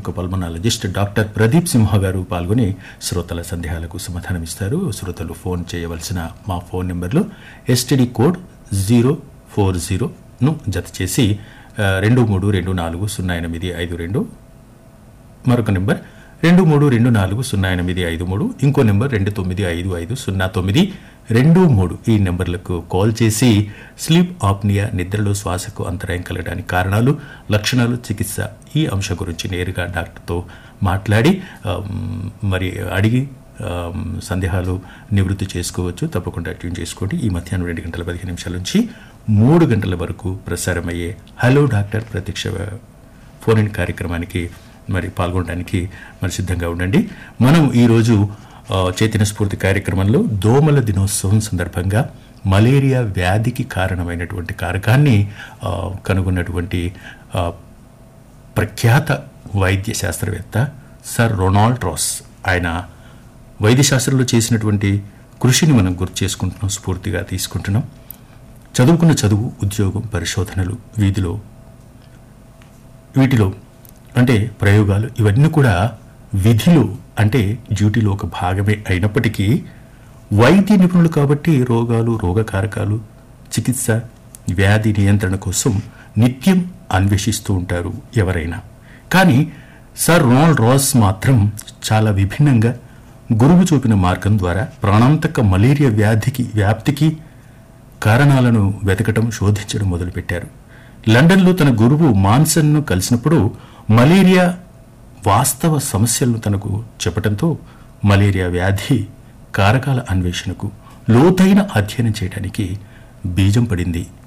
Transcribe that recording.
ప్రముఖ pulmonologist doctor Pradeep సింహ గారు పాల్గొని శ్రోతల సందేహాలకు సమాధానమిస్తారు శ్రోతలు ఫోన్ చేయవలసిన మా ఫోన్ నెంబర్లు ఎస్టీడీ కోడ్ జీరో ఫోర్ జీరోను జత చేసి ఆ, రెండు మూడు రెండు నాలుగు సున్నా ఎనిమిది ఐదు రెండు మరొక నెంబర్ రెండు మూడు రెండు నాలుగు సున్నా ఎనిమిది ఐదు మూడు ఇంకో నెంబర్ రెండు తొమ్మిది ఐదు ఐదు సున్నా తొమ్మిది రెండు మూడు ఈ నెంబర్లకు కాల్ చేసి స్లీప్ ఆప్నియా నిద్రలో శ్వాసకు అంతరాయం కలగడానికి కారణాలు లక్షణాలు చికిత్స ఈ అంశం గురించి నేరుగా డాక్టర్తో మాట్లాడి ఆమ్, మరి అడిగి ఆమ్, సందేహాలు నివృత్తి చేసుకోవచ్చు తప్పకుండా ట్యూన్ చేసుకోండి ఈ మధ్యాహ్నం రెండు గంటల పదిహేను నిమిషాల నుంచి మూడు గంటల వరకు ప్రసారమయ్యే హలో డాక్టర్ ప్రత్యక్ష ఫోన్ ఇన్ కార్యక్రమానికి మరి పాల్గొనడానికి మరి సిద్ధంగా ఉండండి మనం ఈరోజు ఆ, చైతన్య స్ఫూర్తి కార్యక్రమంలో దోమల దినోత్సవం సందర్భంగా మలేరియా వ్యాధికి కారణమైనటువంటి కారకాన్ని ఆ, కనుగొన్నటువంటి ఆ, ప్రఖ్యాత వైద్య శాస్త్రవేత్త సర్ రొనాల్డ్ రాస్ ఆయన వైద్యశాస్త్రంలో చేసినటువంటి కృషిని మనం గుర్తు చేసుకుంటున్నాం స్ఫూర్తిగా తీసుకుంటున్నాం చదువుకున్న చదువు ఉద్యోగం పరిశోధనలు వీధిలో వీటిలో అంటే ప్రయోగాలు ఇవన్నీ కూడా విధిలో అంటే డ్యూటీలో ఒక భాగమే అయినప్పటికీ వైద్య నిపుణులు కాబట్టి రోగాలు రోగకారకాలు చికిత్స వ్యాధి నియంత్రణ కోసం నిత్యం అన్వేషిస్తూ ఉంటారు ఎవరైనా కానీ సర్ రొనాల్డ్ రాస్ మాత్రం చాలా విభిన్నంగా గురువు చూపిన మార్గం ద్వారా ప్రాణాంతక మలేరియా వ్యాధికి వ్యాప్తికి కారణాలను వెతకటం శోధించడం మొదలుపెట్టారు లండన్లో తన గురువు మాన్సన్ను కలిసినప్పుడు మలేరియా వాస్తవ సమస్యలను తనకు చెప్పటంతో మలేరియా వ్యాధి కారకాల అన్వేషణకు లోతైన అధ్యయనం చేయడానికి బీజం పడింది